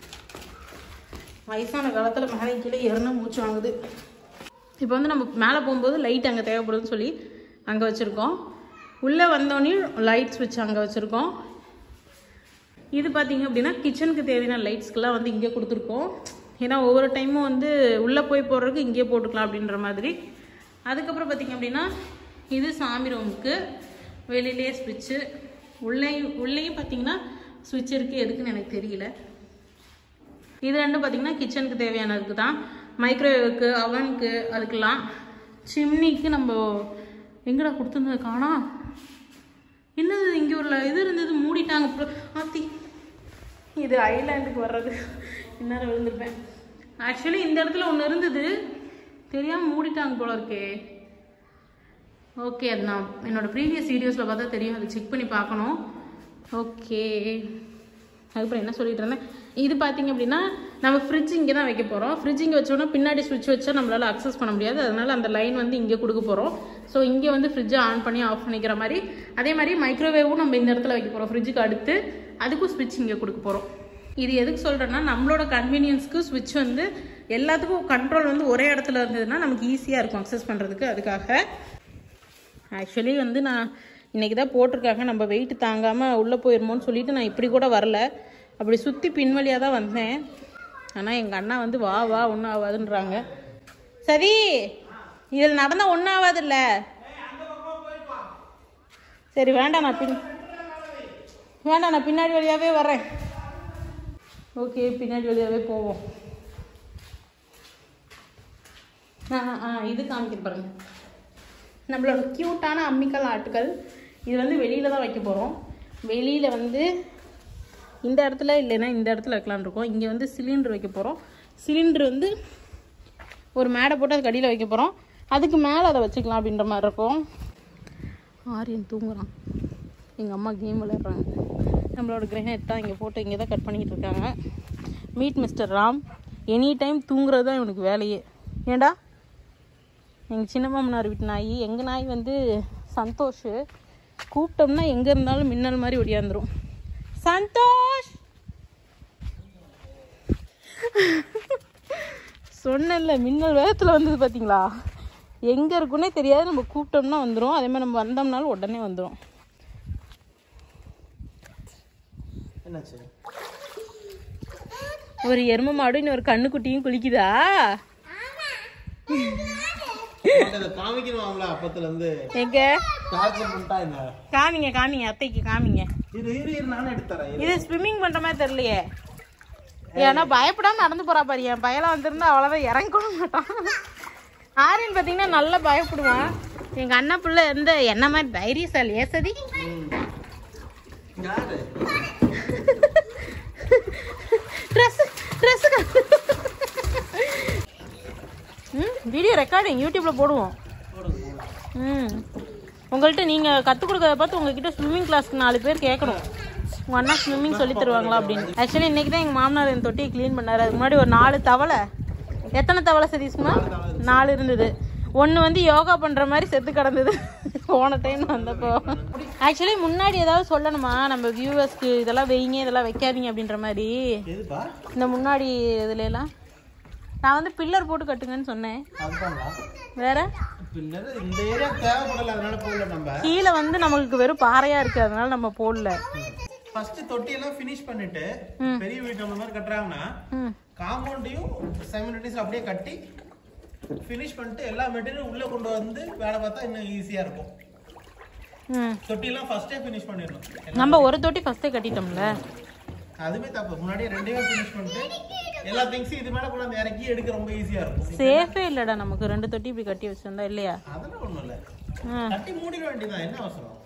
வயசான காலத்தில் மேலே கீழே ஏறினா மூச்சு வாங்குது இப்போ வந்து நம்ம மேலே போகும்போது லைட் அங்கே தேவைப்படுதுன்னு சொல்லி அங்கே வச்சுருக்கோம் உள்ளே வந்தோடனே லைட் ஸ்விட்ச் அங்கே வச்சுருக்கோம் இது பார்த்தீங்க அப்படின்னா கிச்சனுக்கு தேவையான லைட்ஸ்க்கெல்லாம் வந்து இங்கே கொடுத்துருக்கோம் ஏன்னா ஒவ்வொரு டைமும் வந்து உள்ளே போய் போடுறதுக்கு இங்கேயே போட்டுக்கலாம் அப்படின்ற மாதிரி அதுக்கப்புறம் பார்த்தீங்க அப்படின்னா இது சாமி ரூமுக்கு வெளியிலே ஸ்விட்ச்சு உள்ளேயும் உள்ளேயும் பார்த்தீங்கன்னா ஸ்விட்ச் இருக்குது எதுக்குன்னு எனக்கு தெரியல இது ரெண்டும் பார்த்தீங்கன்னா கிச்சனுக்கு தேவையானதுக்கு தான் மைக்ரோவேவுக்கு அவனுக்கு அதுக்கெல்லாம் சிம்னிக்கு நம்ம எங்கடா கொடுத்துருந்தது காணா என்னது இங்கே ஒரு இது இருந்தது மூடிட்டாங்க அப்புறம் ஆத்தி இது ஐலாண்டுக்கு வர்றது இந்நேரம் விழுந்திருப்பேன் ஆக்சுவலி இந்த இடத்துல ஒன்று இருந்தது தெரியாமல் மூடிட்டாங்க போல இருக்கே ஓகே அது நான் என்னோட ப்ரீவியஸ் வீடியோஸில் பார்த்தா தெரியும் அதை செக் பண்ணி பார்க்கணும் ஓகே அதுக்கப்புறம் என்ன சொல்லிட்டு இருந்தேன் இது பார்த்தீங்க அப்படின்னா நம்ம ஃப்ரிட்ஜ் இங்கே தான் வைக்க போகிறோம் ஃப்ரிட்ஜ் இங்கே வச்சோன்னா பின்னாடி ஸ்விட்ச் வச்சா நம்மளால் அக்சஸ் பண்ண முடியாது அதனால அந்த லைன் வந்து இங்கே கொடுக்க போகிறோம் ஸோ இங்கே வந்து ஃப்ரிட்ஜை ஆன் பண்ணி ஆஃப் பண்ணிக்கிற மாதிரி அதே மாதிரி மைக்ரோவேவும் நம்ம இந்த இடத்துல வைக்க போகிறோம் ஃப்ரிட்ஜுக்கு அடுத்து அதுக்கும் ஸ்விட்ச் இங்கே கொடுக்க போகிறோம் இது எதுக்கு சொல்கிறேன்னா நம்மளோட கன்வீனியன்ஸ்க்கு ஸ்விட்ச் வந்து எல்லாத்துக்கும் கண்ட்ரோல் வந்து ஒரே இடத்துல இருந்ததுன்னா நமக்கு ஈஸியாக இருக்கும் அக்சஸ் பண்ணுறதுக்கு அதுக்காக ஆக்சுவலி வந்து நான் இன்றைக்கி தான் போட்டிருக்காங்க நம்ம வெயிட் தாங்காமல் உள்ளே போயிருமோன்னு சொல்லிட்டு நான் இப்படி கூட வரல அப்படி சுற்றி பின்வழியாக தான் வந்தேன் ஆனால் எங்கள் அண்ணா வந்து வா வா ஒன்றும் ஆகாதுன்றாங்க சரி இதில் நடந்தால் ஒன்றும் ஆகாதுல்ல சரி வேண்டாம் நான் பின் வேண்டாம் நான் பின்னாடி வழியாகவே வரேன் ஓகே பின்னாடி வழியாகவே போவோம் ஆ ஆ இது காமிக்க பாருங்க நம்மளோட க்யூட்டான அம்மிக்கல் ஆட்டுக்கள் இது வந்து வெளியில் தான் வைக்க போகிறோம் வெளியில் வந்து இந்த இடத்துல இல்லைன்னா இந்த இடத்துல வைக்கலான்னு இருக்கோம் இங்கே வந்து சிலிண்டர் வைக்க போகிறோம் சிலிண்டர் வந்து ஒரு மேடை போட்டு அதுக்கு அடியில் வைக்க போகிறோம் அதுக்கு மேலே அதை வச்சுக்கலாம் அப்படின்ற மாதிரி இருக்கும் ஆரியன் தூங்குறான் எங்கள் அம்மா கேம் விளையாடுறாங்க நம்மளோட கிரகணட் தான் இங்கே போட்டு இங்கே தான் கட் பண்ணிக்கிட்டு இருக்காங்க meet mister Ram any time தூங்குறது தான் இவனுக்கு வேலையே ஏண்டா எங்கள் சின்ன மாமனார் வீட்டு நாய் எங்கள் நாய் வந்து சந்தோஷ் கூப்பிட்டோம்னா எங்கே இருந்தாலும் மின்னல் மாதிரி ஒடியாந்துரும் சந்தோஷ் சொன்னேன்ல மின்னல் வேகத்தில் வந்தது பார்த்தீங்களா எங்கே இருக்குன்னே தெரியாது நம்ம கூப்பிட்டோம்னா வந்துடும் அதே மாதிரி நம்ம வந்தோம்னாலும் உடனே வந்துடும் என்னாச்சு ஒரு எரும மாடு இன்னொரு கண்ணுக்குட்டியும் குளிக்குதா உன்கிட்ட இதை காமிக்கணுமாம்ல அப்பத்துல இருந்து எங்க டார்ச்சர் பண்ணிட்டா என்ன காமிங்க காமிங்க அத்தைக்கு காமிங்க இரு இரு இரு நானே எடுத்துறேன் இரு. இது ஸ்விம்மிங் பண்ற மாதிரி தெரியலையே ஏன்னா பயப்படாம நடந்து போறா பாரு என் பையலாம் வந்திருந்தா அவ்வளவுதான் இறங்க கூட மாட்டான் ஆரியன் பாத்தீங்கன்னா நல்லா பயப்படுவான் எங்க அண்ணா பிள்ளை எந்த என்ன மாதிரி தைரியசாலி ஏசதி யாரு ட்ரெஸ் ட்ரெஸ் ம் வீடியோ ரெக்கார்டிங் யூடியூப்ல போடுவோம் போடுங்க, போடுங்க. ம் உங்கள்கிட்ட நீங்க கற்றுக் கொடுக்கறத பார்த்து உங்ககிட்ட ஸ்விம்மிங் கிளாஸ்க்கு நாலு பேர் கேட்கணும் உங்க அண்ணா ஸ்விம்மிங் சொல்லி தருவாங்களா அப்படின்னு ஆக்சுவலி இன்னைக்கு தான் எங்க மாமனார் என் தொட்டியை க்ளீன் பண்ணாரு அதுக்கு முன்னாடி ஒரு நாலு தவளை எத்தனை தவளை சதீஷ்மா நாலு இருந்தது ஒன்று வந்து யோகா பண்ற மாதிரி செத்து கிடந்தது போன டைம் வந்தப்போ ஆக்சுவலி முன்னாடி ஏதாவது சொல்லணுமா நம்ம வியூவர்ஸ்க்கு இதெல்லாம் வைங்க இதெல்லாம் வைக்காதீங்க அப்படின்ற மாதிரி எதுப்பா இந்த முன்னாடி இதுல எல்லாம் நான் வந்து பில்லர் போட்டு கட்டுங்கன்னு சொன்னேன் அதுதாங்களா வேற பின்னர் இந்த ஏரியா தேவைப்படல அதனால போகல நம்ம கீழே வந்து நம்மளுக்கு வெறும் பாறையா இருக்கு அதனால நம்ம போடல ஃபர்ஸ்ட் தொட்டியெல்லாம் ஃபினிஷ் பண்ணிட்டு பெரிய வீட்டு அந்த மாதிரி கட்டுறாங்கன்னா ம் காம்பவுண்டையும் செவன் அப்படியே கட்டி ஃபினிஷ் பண்ணிட்டு எல்லா மெட்டீரியலும் உள்ள கொண்டு வந்து வேலை பார்த்தா இன்னும் ஈஸியா இருக்கும் ம் தொட்டியெல்லாம் ஃபர்ஸ்டே ஃபினிஷ் பண்ணிடணும் நம்ம ஒரு தொட்டி ஃபர்ஸ்டே கட்டிட்டோம்ல அதுவே தப்பு முன்னாடியே ரெண்டையுமே ஃபினிஷ் பண்ணிட்டு எல்லா திங்ஸும் இது மேல கொண்டாந்து இறக்கி எடுக்க ரொம்ப ஈஸியா இருக்கும் சேஃபே இல்லடா நமக்கு ரெண்டு தொட்டி இப்படி கட்டி வச்சிருந்தா இல்லையா அதெல்லாம் ஒண்ணும் இல்ல ம் கட்டி மூடிட வேண்டியதான் என்ன அவசரம்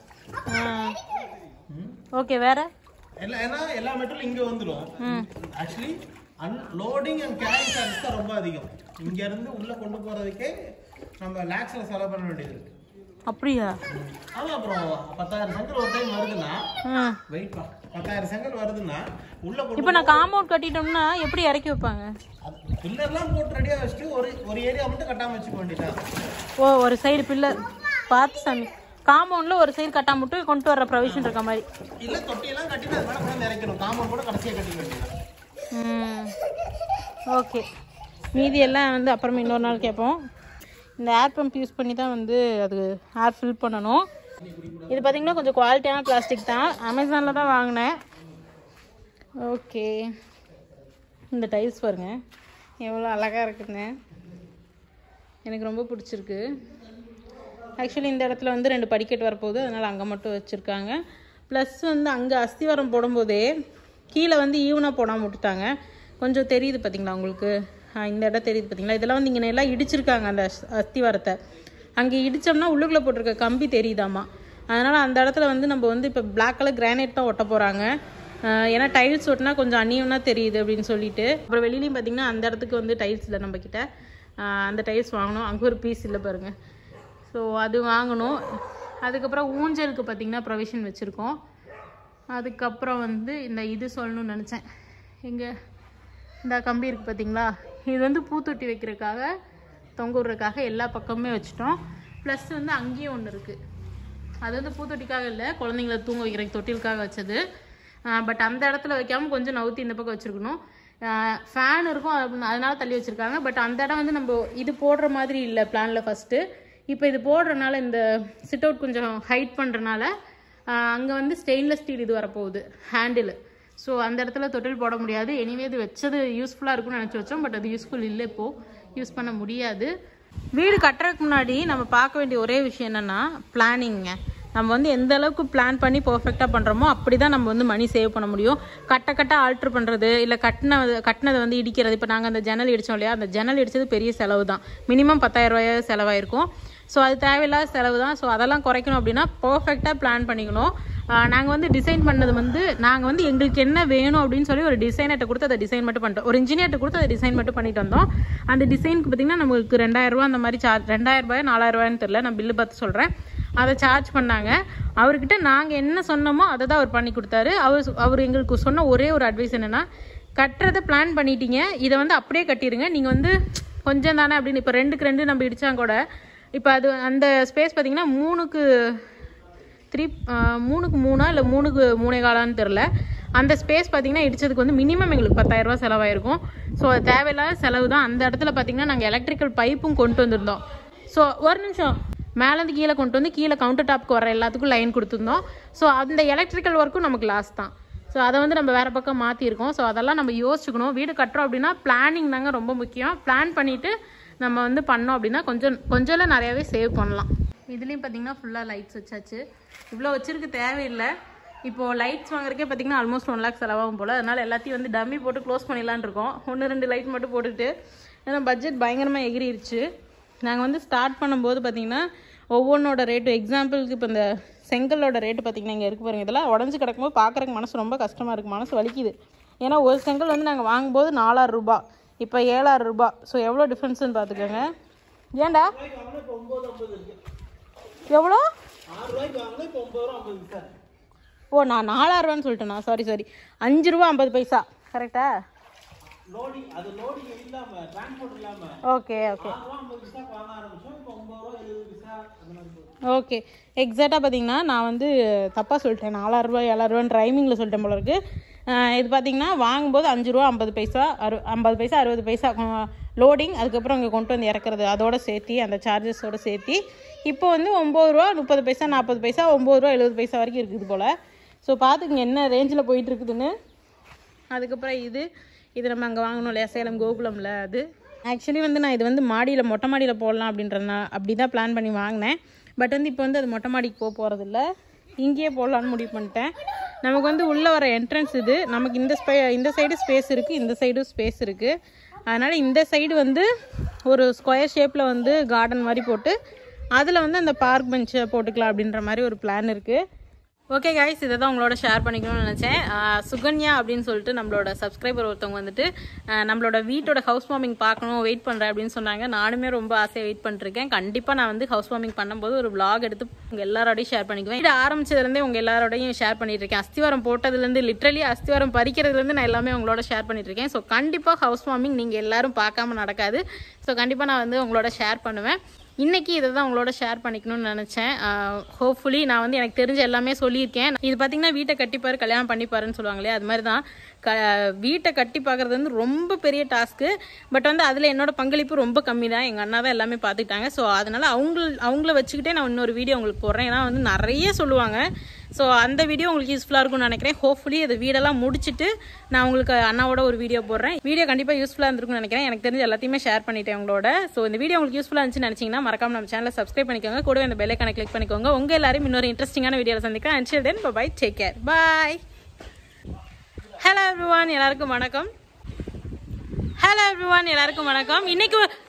ம்? ஓகே வேற எல்லா ஏன்னா எல்லா மெட்டீரியலும் இங்க வந்துடும் ம் actually unloading and carrying charge தான் ரொம்ப அதிகம் இங்க இருந்து உள்ள கொண்டு போறதுக்கே நம்ம லேக்ஸ்ல செலவு பண்ண வேண்டியது இருக்கு அப்படியா ஆமா அப்புறம் பத்தாயிரம் செங்கல் ஒரு டைம் வருதுன்னா ம் வெயிட் பா பத்தாயிரம் செங்கல் வருதுன்னா உள்ள கொண்டு இப்போ நான் காம்பவுண்ட் கட்டிட்டோம்னா எப்படி இறக்கி வைப்பாங்க பில்லர்லாம் போட்டு ரெடியா வச்சுட்டு ஒரு ஒரு ஏரியா மட்டும் கட்டாம வச்சுக்க வேண்டியதா ஓ ஒரு சைடு பில்லர் பார்த்து சாமி காம்பவுண்ட்ல ஒரு சைடு கட்டாம மட்டும் கொண்டு வர்ற ப்ரொவிஷன் இருக்க மாதிரி இல்ல தொட்டியெல்லாம் கட்டிட்டு அது மேல கொண்டு இறக்கணும் காம்பவுண்ட் கூட கடைசியா கட்டிக்க வேண்டியது ம் ஓகே மீதி எல்லாம் வந்து அப்புறமா இன்னொரு நாள் கேட்போம் இந்த ஏர் பம்ப் யூஸ் பண்ணி தான் வந்து அது ஏர் ஃபில் பண்ணணும் இது பார்த்திங்கன்னா கொஞ்சம் குவாலிட்டியான பிளாஸ்டிக் தான் அமேசானில் தான் வாங்கினேன் ஓகே இந்த டைல்ஸ் பாருங்க எவ்வளோ அழகாக இருக்குங்க எனக்கு ரொம்ப பிடிச்சிருக்கு ஆக்சுவலி இந்த இடத்துல வந்து ரெண்டு படிக்கட்டு வரப்போகுது அதனால் அங்கே மட்டும் வச்சுருக்காங்க ப்ளஸ் வந்து அங்கே அஸ்திவாரம் போடும்போதே கீழே வந்து ஈவனாக போடாமல் விட்டுட்டாங்க கொஞ்சம் தெரியுது பார்த்தீங்களா உங்களுக்கு ஆ, இந்த இடம் தெரியுது பார்த்தீங்களா இதெல்லாம் வந்து இங்கே எல்லாம் இடிச்சிருக்காங்க அந்த அஸ்- அஸ்திவாரத்தை அங்கே இடித்தோம்னா உள்ளுக்குள்ளே போட்டிருக்க கம்பி தெரியுதாம்மா அதனால் அந்த இடத்துல வந்து நம்ம வந்து இப்போ பிளாக் கலர் கிரானைட் தான் ஒட்ட போகிறாங்க ஏன்னா டைல்ஸ் ஒட்டினா கொஞ்சம் அந்நியம்னா தெரியுது அப்படின்னு சொல்லிட்டு அப்புறம் வெளியிலையும் பார்த்தீங்கன்னா அந்த இடத்துக்கு வந்து டைல்ஸ் இல்லை நம்மக்கிட்ட அந்த டைல்ஸ் வாங்கணும் அங்கே ஒரு பீஸ் இல்லை பாருங்கள் ஸோ அது வாங்கணும் அதுக்கப்புறம் ஊஞ்சலுக்கு பார்த்திங்கன்னா ப்ரொவிஷன் வச்சுருக்கோம் அதுக்கப்புறம் வந்து இந்த இது சொல்லணும்னு நினச்சேன் எங்கே இந்த கம்பி இருக்குது பார்த்தீங்களா இது வந்து பூத்தொட்டி வைக்கிறதுக்காக தொங்க விடுறதுக்காக எல்லா பக்கமுமே வச்சுட்டோம் ப்ளஸ் வந்து அங்கேயும் ஒன்று இருக்குது அது வந்து பூத்தொட்டிக்காக இல்லை குழந்தைங்கள தூங்க வைக்கிறதுக்கு தொட்டிலுக்காக வச்சது பட் அந்த இடத்துல வைக்காம கொஞ்சம் நவுத்தி இந்த பக்கம் வச்சுருக்கணும் ஃபேன் இருக்கும் அது- அதனால தள்ளி வச்சுருக்காங்க பட் அந்த இடம் வந்து நம்ம இது போடுற மாதிரி இல்லை பிளானில் ஃபஸ்ட்டு இப்போ இது போடுறனால இந்த சிட் அவுட் கொஞ்சம் ஹைட் பண்ணுறனால அங்கே வந்து ஸ்டெயின்லெஸ் ஸ்டீல் இது வரப்போகுது ஹேண்டில் ஸோ அந்த இடத்துல தொட்டில் போட முடியாது எனிவே இது வச்சது யூஸ்ஃபுல்லாக இருக்கும்னு நினச்சி வச்சோம் பட் அது யூஸ்ஃபுல் இல்லை இப்போது யூஸ் பண்ண முடியாது வீடு கட்டுறதுக்கு முன்னாடி நம்ம பார்க்க வேண்டிய ஒரே விஷயம் என்னென்னா பிளானிங்க நம்ம வந்து எந்த அளவுக்கு பிளான் பண்ணி பர்ஃபெக்டாக பண்ணுறோமோ அப்படி தான் நம்ம வந்து மணி சேவ் பண்ண முடியும் கட்ட கட்ட ஆல்ட்ரு பண்ணுறது இல்லை கட்டின கட்டினதை வந்து இடிக்கிறது இப்போ நாங்கள் அந்த ஜன்னல் இடித்தோம் இல்லையா அந்த ஜன்னல் இடித்தது பெரிய செலவு தான் மினிமம் பத்தாயிரம் ரூபாய் செலவாயிருக்கும் ஸோ அது தேவையில்லாத செலவு தான் ஸோ அதெல்லாம் குறைக்கணும் அப்படின்னா பர்ஃபெக்டாக பிளான் பண்ணிக்கணும் நாங்கள் வந்து டிசைன் பண்ணது வந்து நாங்கள் வந்து எங்களுக்கு என்ன வேணும் அப்படின்னு சொல்லி ஒரு டிசைனர்கிட்ட கொடுத்து அதை டிசைன் மட்டும் பண்ணிட்டோம் ஒரு இன்ஜினியர்கிட்ட கொடுத்து அதை டிசைன் மட்டும் பண்ணிட்டு வந்தோம் அந்த டிசைனுக்கு பார்த்தீங்கன்னா நமக்கு ரெண்டாயிரம் ரூபா அந்த மாதிரி சார்ஜ் ரெண்டாயிரம் ரூபாய் நாலாயிரம் ரூபாய்னு தெரியல நான் பில்லு பார்த்து சொல்கிறேன் அதை சார்ஜ் பண்ணாங்க அவர்கிட்ட நாங்கள் என்ன சொன்னோமோ அதை தான் அவர் பண்ணி கொடுத்தாரு அவர் சொ- அவர் எங்களுக்கு சொன்ன ஒரே ஒரு அட்வைஸ் என்னென்னா கட்டுறதை பிளான் பண்ணிட்டீங்க இதை வந்து அப்படியே கட்டிடுங்க நீங்கள் வந்து கொஞ்சம் தானே அப்படின்னு இப்போ ரெண்டுக்கு ரெண்டு நம்ம இடிச்சா கூட இப்போ அது அந்த ஸ்பேஸ் பார்த்தீங்கன்னா மூணுக்கு த்ரீ மூணுக்கு மூணா இல்லை மூணுக்கு மூணே காலான்னு தெரில அந்த ஸ்பேஸ் பார்த்தீங்கன்னா இடிச்சதுக்கு வந்து மினிமம் எங்களுக்கு பத்தாயிரரூபா செலவாயிருக்கும் ஸோ அது தேவையில்லாத செலவு தான் அந்த இடத்துல பார்த்தீங்கன்னா நாங்கள் எலக்ட்ரிக்கல் பைப்பும் கொண்டு வந்திருந்தோம் ஸோ ஒரு நிமிஷம் மேலேருந்து கீழே கொண்டு வந்து கீழே கவுண்டர் டாப்க்கு வர எல்லாத்துக்கும் லைன் கொடுத்துருந்தோம் ஸோ அந்த எலக்ட்ரிக்கல் ஒர்க்கும் நமக்கு லாஸ் தான் ஸோ அதை வந்து நம்ம வேறு பக்கம் மாற்றிருக்கோம் ஸோ அதெல்லாம் நம்ம யோசிச்சுக்கணும் வீடு கட்டுறோம் அப்படின்னா பிளானிங் தாங்க ரொம்ப முக்கியம் பிளான் பண்ணிவிட்டு நம்ம வந்து பண்ணோம் அப்படின்னா கொஞ்சம் கொஞ்சம் இல்லை நிறையாவே சேவ் பண்ணலாம் இதுலேயும் பார்த்தீங்கன்னா ஃபுல்லாக லைட்ஸ் வச்சாச்சு இவ்வளோ வச்சிருக்க தேவையில்லை இப்போது லைட்ஸ் வாங்குறதுக்கே பார்த்தீங்கன்னா ஆல்மோஸ்ட் ஒன் லேக் செலவாகும் போல் அதனால் எல்லாத்தையும் வந்து டம்மி போட்டு க்ளோஸ் பண்ணிடலான்னு இருக்கோம் ஒன்று ரெண்டு லைட் மட்டும் போட்டுட்டு ஏன்னா பட்ஜெட் பயங்கரமாக எகிரிருச்சு நாங்கள் வந்து ஸ்டார்ட் பண்ணும்போது பார்த்தீங்கன்னா ஒவ்வொன்றோட ரேட்டு எக்ஸாம்பிளுக்கு இப்போ இந்த செங்கலோட ரேட்டு பார்த்தீங்கன்னா இங்கே இருக்கு பாருங்க இதெல்லாம் உடஞ்சி கிடக்கும்போது பார்க்குறக்கு மனசு ரொம்ப கஷ்டமாக இருக்குது மனசு வலிக்குது ஏன்னா ஒரு செங்கல் வந்து நாங்கள் வாங்கும்போது நாலாயிரம் ரூபாய் இப்போ ஏழாயிரம் ரூபாய் ஸோ எவ்வளோ டிஃப்ரென்ஸ்னு பார்த்துக்கோங்க ஏன்டா ரூபாய்க்கு வாங்கினா இப்போ ஒம்பது ஐம்பது இருக்கு எவ்வளோ ஆறு ரூபாய்க்கு வாங்கினா இப்போ ஒம்பது ரூபா ஐம்பது சார் ஓ நான் நாலாயிரரூவான்னு சொல்லிட்டேனா சாரி சாரி அஞ்சு ரூபா ஐம்பது பைசா கரெக்டா லோடிங் அது லோடிங் இல்லாம டிரான்ஸ்போர்ட் இல்லாம ஓகே ஓகே ஆறு ரூபா ஐம்பது பைசாக்கு வாங்க ஆரம்பிச்சோம் இப்போ ஒம்பது ரூபா எழுபது பைசா அந்த மாதிரி போகுது ஓகே எக்ஸாக்டாக பார்த்தீங்கன்னா நான் வந்து தப்பாக சொல்லிட்டேன் நாலாயிரரூபா ஏழாயிரரூவான்னு ரைமிங்கில் சொல்லிட்டேன் போல இருக்கு அஹ் இது பார்த்தீங்கன்னா வாங்கும்போது அஞ்சு ரூபா ஐம்பது பைசா அறு ஐம்பது பைசா அறுபது பைசா லோடிங் அதுக்கப்புறம் இங்கே கொண்டு வந்து இறக்குறது அதோட சேர்த்தி அந்த சார்ஜஸோட சேர்த்தி இப்போ வந்து ஒம்பது ரூபா முப்பது பைசா நாற்பது பைசா ஒம்பது ரூபா எழுபது பைசா வரைக்கும் இருக்குது போல் ஸோ பார்த்துக்குங்க என்ன ரேஞ்சில் போயிட்டு இருக்குதுன்னு அதுக்கப்புறம் இது இது நம்ம அங்கே வாங்கணும் இல்லையா சேலம் கோகுலமில் அது ஆக்சுவலி வந்து நான் இது வந்து மாடியில் மொட்டை மாடியில் போடலாம் அப்படின்றனா அப்படி தான் பிளான் பண்ணி வாங்கினேன் பட் வந்து இப்போ வந்து அது மொட்டை மாடிக்கு போக போகிறதில்ல இங்கேயே போடலான்னு முடிவு பண்ணிட்டேன் நமக்கு வந்து உள்ளே வர என்ட்ரன்ஸ் இது நமக்கு இந்த ஸ்பே இந்த சைடு ஸ்பேஸ் இருக்குது இந்த சைடும் ஸ்பேஸ் இருக்குது அதனால் இந்த சைடு வந்து ஒரு ஸ்கொயர் ஷேப்பில் வந்து கார்டன் மாதிரி போட்டு அதில் வந்து அந்த பார்க் பெஞ்சை போட்டுக்கலாம் அப்படின்ற மாதிரி ஒரு பிளான் இருக்குது ஓகே கைஸ் இதை தான் உங்களோட ஷேர் பண்ணிக்கணும்னு நினச்சேன் ஆஹ் சுகன்யா அப்படின்னு சொல்லிட்டு நம்மளோட சப்ஸ்கிரைபர் ஒருத்தவங்க வந்துட்டு ஆஹ் நம்மளோட வீட்டோட ஹவுஸ் வார்மிங் பார்க்கணும் வெயிட் பண்ணுறேன் அப்படின்னு சொன்னாங்க நானுமே ரொம்ப ஆசையாக வெயிட் பண்ணிருக்கேன் கண்டிப்பாக நான் வந்து ஹவுஸ் வார்மிங் பண்ணும்போது ஒரு vlog எடுத்து உங்கள் எல்லாரோடையும் ஷேர் பண்ணிக்குவேன் இது ஆரம்பிச்சதுலேருந்தே உங்கள் எல்லாரோடையும் ஷேர் பண்ணிட்டு இருக்கேன் அஸ்திவாரம் போட்டதுலேருந்து லிட்ரலி அஸ்திவாரம் பறிக்கிறதுலேருந்து நான் எல்லாமே உங்களோட ஷேர் பண்ணிட்டு இருக்கேன் ஸோ கண்டிப்பாக ஹவுஸ் வார்மிங் நீங்கள் எல்லாரும் பார்க்காம நடக்காது ஸோ கண்டிப்பாக நான் வந்து உங்களோட ஷேர் பண்ணுவேன் இன்னைக்கு இதை தான் உங்களோட ஷேர் பண்ணிக்கணும்னு நினச்சேன் ஹோப்ஃபுல்லி நான் வந்து எனக்கு தெரிஞ்ச எல்லாமே சொல்லியிருக்கேன் இது பார்த்தீங்கன்னா வீட்டை கட்டிப்பாரு கல்யாணம் பண்ணிப்பாருன்னு சொல்லுவாங்களே அது மாதிரி தான் க வீட்டை கட்டி பார்க்குறது வந்து ரொம்ப பெரிய டாஸ்க்கு பட் வந்து அதில் என்னோட பங்களிப்பு ரொம்ப கம்மி தான் எங்கள் அண்ணா தான் எல்லாமே பார்த்துக்கிட்டாங்க ஸோ அதனால் அவங்க அவங்கள வச்சுக்கிட்டே நான் இன்னொரு வீடியோ உங்களுக்கு போடுறேன் ஏன்னா வந்து நிறைய சொல்லுவாங்க ஸோ அந்த வீடியோ உங்களுக்கு யூஸ்ஃபுல்லாக இருக்கும்னு நினைக்கிறேன் ஹோப்ஃபுல்லி அது வீடெல்லாம் முடிச்சுட்டு நான் உங்களுக்கு அண்ணாவோட ஒரு வீடியோ போடுறேன் வீடியோ கண்டிப்பாக யூஸ்ஃபுல்லாக இருந்திருக்கும்னு நினைக்கிறேன் எனக்கு தெரிஞ்ச எல்லாத்தையுமே ஷேர் பண்ணிட்டேன் உங்களோட ஸோ இந்த வீடியோ உங்களுக்கு யூஸ்ஃபுல்லாக இருந்துச்சுன்னு நினச்சிங்கன்னா மறக்காம நம்ம சேனலை சப்ஸ்கிரைப் பண்ணிக்கோங்க கூடவே அந்த பெல்லைக்கான கிளிக் பண்ணிக்கோங்க உங்கள் எல்லாரும் இன்னொரு இன்ட்ரெஸ்டிங்கான வீடியோவில் சந்திக்கிறேன் until then bye take care bye hello everyone எல்லாருக்கும் வணக்கம் ஹலோ எவ்ரிவான் எல்லாருக்கும் வணக்கம் இன்னைக்கு ஒரு-